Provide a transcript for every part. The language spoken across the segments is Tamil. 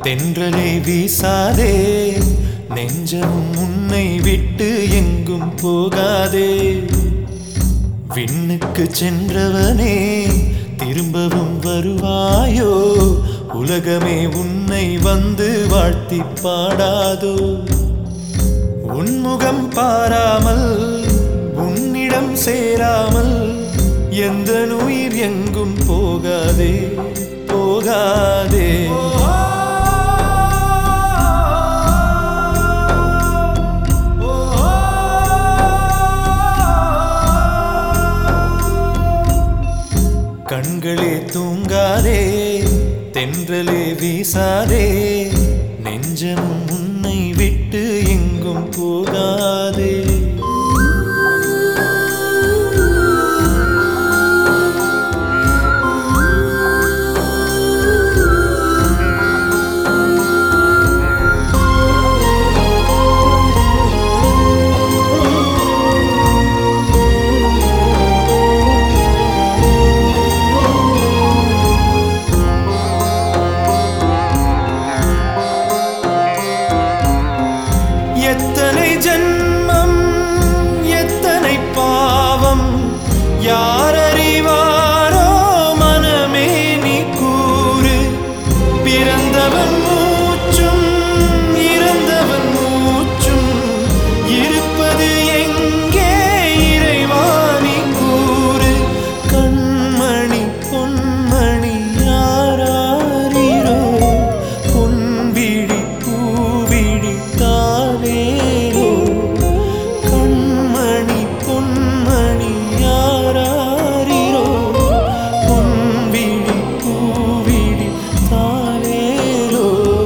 தென்றலை வீசாதே நெஞ்சமும் உன்னை விட்டு எங்கும் போகாதே விண்ணுக்கு சென்றவனே திரும்பவும் வருவாயோ உலகமே உன்னை வந்து வாழ்த்தி பாடாதோ உன்முகம் பாராமல் உன்னிடம் சேராமல் எந்த உயிர் எங்கும் போகாதே போகாதே கண்களே தூங்காதே தென்றலே வீசாதே நெஞ்சமும் உன்னை விட்டு எங்கும் போகாதே எத்தனை ஜென்மம் எத்தனை பாவம் யார் அறிவாரோ மனமே நீ கூறு பிறந்தவன் மூச்சும் இறந்தவன் மூச்சும் இருப்பது எங்கே இறைவா நீ கூறு கண்மணி பொன்மணி யாரோ பொன்விழி பூவிழி தானேரோ கண்மணி பொன்மணி யாரோ பொன்விழி பூவிழி தானேரோ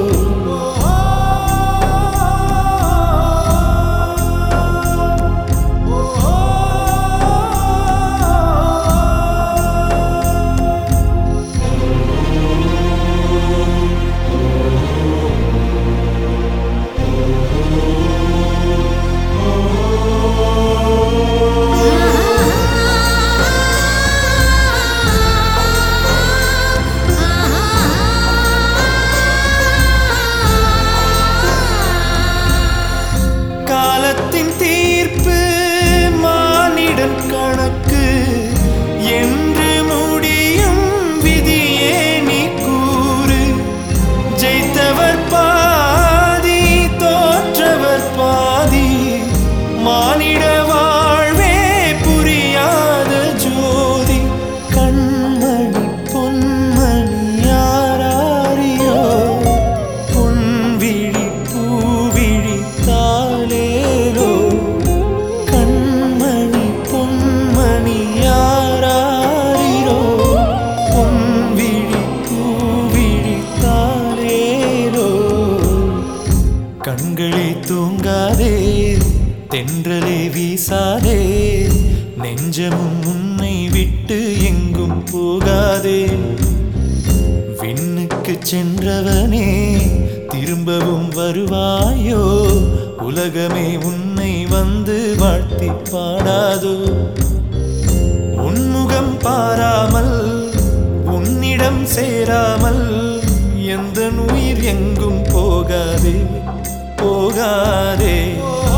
காலத்தின் தீர்ப்பு மானிடன் கணக்கு என்று முடியும் விதியே நீ கூறு ஜெயித்தவர் பாதி தோற்றவர் பாதி மானிட வாழ்வே புரியாத ஜோதி கண்மணி பொன்மணி யாராரியோ பொன்விழி பூவிழி தாலேலோ கண்மணி பொன்மணி யாராரிரோ பொன்விழி பூவிழி தாலேலோ கண்களே தூங்காதே தென்றலே வீசாதே நெஞ்சமும் உன்னை விட்டு எங்கும் போகாதே விண்ணுக்கு சென்றவனே திரும்பவும் வருவாயோ உலகமே உன்னை வந்து வாழ்த்தி பாடாதோ உன்முகம் பாராமல் உன்னிடம் சேராமல் எந்த உயிர் எங்கும் போகாதே போகாதே